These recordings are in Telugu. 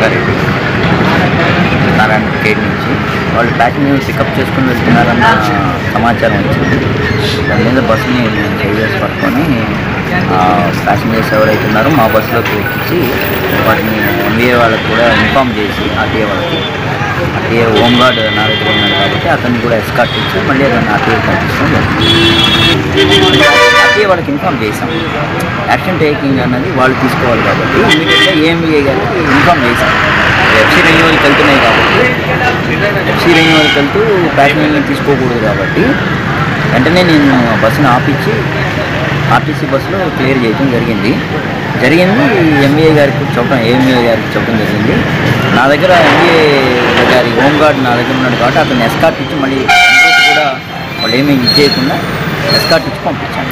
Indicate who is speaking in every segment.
Speaker 1: రంగారెడ్డి నారాయణ గేట్ నుంచి వాళ్ళు ప్యాసింజర్ పికప్ చేసుకుని వెళ్తున్నారన్న సమాచారం వచ్చింది దాని మీద బస్సుని మేము సేవ్ చేసి పట్టుకొని ప్యాసింజర్స్ ఎవరైతే ఉన్నారో మా బస్సులోకి ఎక్కించి వాటిని ఎంబీఏ వాళ్ళకి కూడా ఇన్ఫామ్ చేసి ఆర్టీఏ వాళ్ళకి ఆర్టీఏ హోమ్ గార్డ్ నా దగ్గర ఉన్నాడు కాబట్టి అతన్ని కూడా ఎస్కాట్ ఇచ్చి మళ్ళీ అతన్ని ఆర్టీఏ పంపించడం జరిగింది ఆర్టీఏ వాళ్ళకి ఇన్ఫామ్ చేసాం యాక్షన్ టేకింగ్ అన్నది వాళ్ళు తీసుకోవాలి కాబట్టి ఇమీడియట్గా ఏఎంబీఏ గారికి ఇన్ఫామ్ చేసాం ఎఫ్సీ రెన్యువల్కి వెళ్తున్నాయి కాబట్టి ఎఫ్సీ రెన్యువల్కి వెళ్తూ ప్యాసింజర్ని తీసుకోకూడదు కాబట్టి వెంటనే నేను బస్సును ఆపించి ఆర్టీసీ బస్సులో క్లియర్ చేయడం జరిగింది జరిగింది ఎంబీఏ గారికి చెప్పడం ఏఎంఏ గారికి చెప్పడం జరిగింది నా దగ్గర ఎంబీఏ గారి హోమ్ గార్డ్ నా దగ్గర ఉన్నాడు కాబట్టి అతను ఎస్కార్ట్ ఇచ్చి మళ్ళీ ఇంకోటి కూడా వాళ్ళు ఏమీ ఇది చేయకుండా ఎస్కార్ట్ ఇచ్చి పంపించాను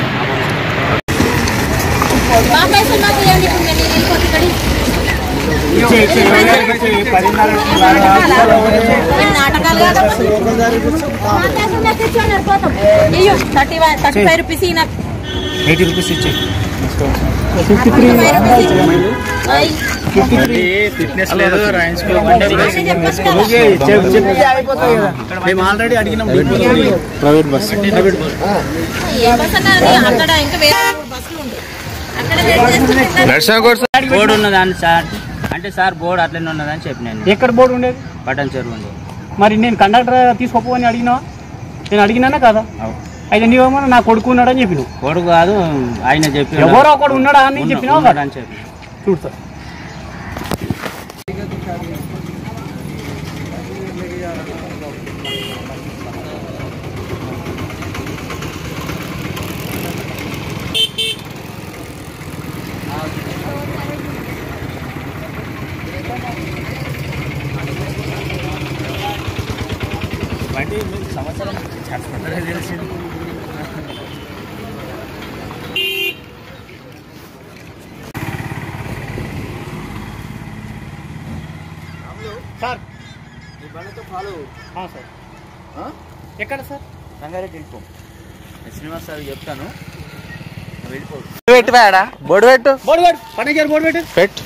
Speaker 2: మా పైసలు మాకు ఇవ్వండి ఇప్పుడు మేము వెళ్ళిపోతే ఇక్కడి మేము నాటకాలు కాదు మా పైసలు నాకు ఇచ్చేయండి, వెళ్ళిపోతాం. ఇయ్యో thirty one thirty five rupees ఈ నాకు
Speaker 3: ఎయిటీ రూపీస్ ఇచ్చే
Speaker 2: ఫిఫ్టీ ఫైవ్ రూపీస్ అయ్.
Speaker 3: ఫిట్నెస్ లేదు రాయించుకోమంటే
Speaker 2: అదే చెప్పొచ్చు కదా.
Speaker 3: మేము ఆల్రెడీ అడిగినాం ప్రైవేట్ బస్
Speaker 2: ఏ బస్ అన్నా అది అక్కడ ఇంకా వేరే మూడు బస్సులు ఉంటాయి అక్కడ వెయిట్ చేస్తుంటే
Speaker 4: బోర్డు ఉన్నదాన్ని సార్ అంటే సార్ బోర్డు అట్లనే ఉన్నదని చెప్పినాను
Speaker 3: ఎక్కడ బోర్డు ఉండేది
Speaker 4: పట్టణ చెరువు ఉంది
Speaker 3: మరి నేను కండక్టర్ తీసుకోపోని అడిగినా నేను అడిగినానా కదా అయితే నీవేమో నా కొడుకు ఉన్నాడని చెప్పినావు
Speaker 4: కొడుకు కాదు ఆయన చెప్పి
Speaker 3: ఎవరో ఒకడు ఉన్నాడా అని చెప్పినావు కదా
Speaker 4: అని చెప్పి
Speaker 3: చూడు సార్ సార్ ఆ, సార్ ఎక్కడ సార్
Speaker 4: రంగారెడ్డి వెళ్ళిపో శ్రీనివాస్ సార్ చెప్తాను నువ్వు వెళ్ళిపో
Speaker 3: బోర్డు పెట్టు పడంచారు బోర్డు పెట్టు
Speaker 5: పెట్టు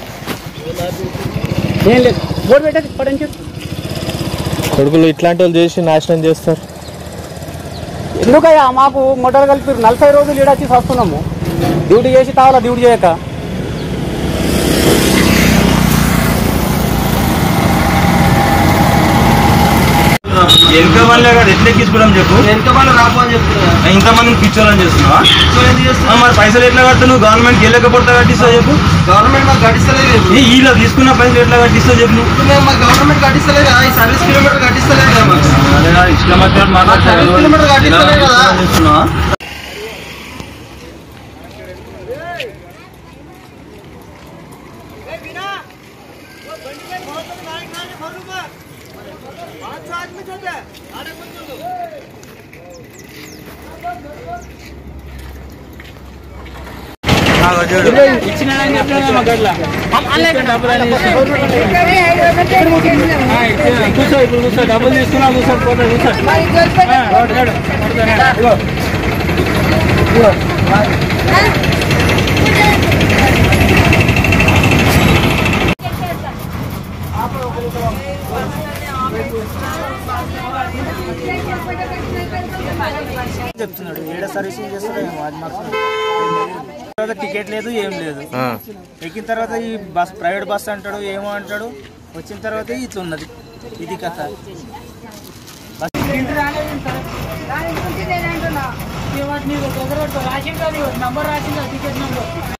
Speaker 3: ఏం లేదు బోర్డు పెట్టదు పడంచారు
Speaker 5: కొడుకులు ఇట్లాంటి వాళ్ళు చేసి నాశనం చేస్తారు
Speaker 3: ఎందుకయ్యా మాకు మొట్టలు కలిపి నలభై రోజులు ఈడ వచ్చి వస్తున్నాము డ్యూటీ చేసి తావాలా డ్యూటీ చేయక
Speaker 6: వెనక వాళ్ళే కదా ఎట్లా ఎక్కించుకోవడం చెప్పు వెనక వాళ్ళు రాపు అని చెప్తున్నా ఇంతమందిని పిచ్చోళ్ళని చేస్తున్నావా ఆ, మరి పైసలు ఎట్లా కట్టు నువ్వు గవర్నమెంట్కి వెళ్ళకపోతే కట్టిస్తావు చెప్పు
Speaker 7: గవర్నమెంట్ మాకు కట్టిస్తలేదు
Speaker 6: ఈ ఇలా తీసుకున్న పైసలు ఎట్లా కట్టిస్తావు చెప్పు నువ్వు
Speaker 7: మేము మాకు గవర్నమెంట్ కట్టిస్తలేదు కదా ఈ సర్వీస్ కిలోమీటర్ కట్టిస్తలేదు కదా మాకు
Speaker 6: అదేనా, ఇష్టం వచ్చినట్టు మాట్లాడతావు.
Speaker 7: సర్వీస్ కిలోమీటర్ కట్టిస్తలే కదా.
Speaker 6: చేస్తున్నావా?
Speaker 3: ఇచ్చినాడని చెప్పినా మా గడ్ల కూర్చో ఇప్పుడు కూర్చో డబ్బులు తీసుకున్నా కూర్చో పోతా కూర్చో ఆ, వాడు, వాడు, వాడుతానే. ఇదిగో. చెప్తున్నాడు ఏడ సర్వీసింగ్ చేస్తాడు అది మాకు తర్వాత టికెట్ లేదు ఏం లేదు
Speaker 5: ఆ.
Speaker 3: ఎక్కిన తర్వాత ఈ బస్ ప్రైవేట్ బస్ అంటాడు ఏమో అంటాడు వచ్చిన తర్వాత ఇట్లా ఉన్నది ఇది కథ నంబర్ రాసిందా టికెట్ నంబర్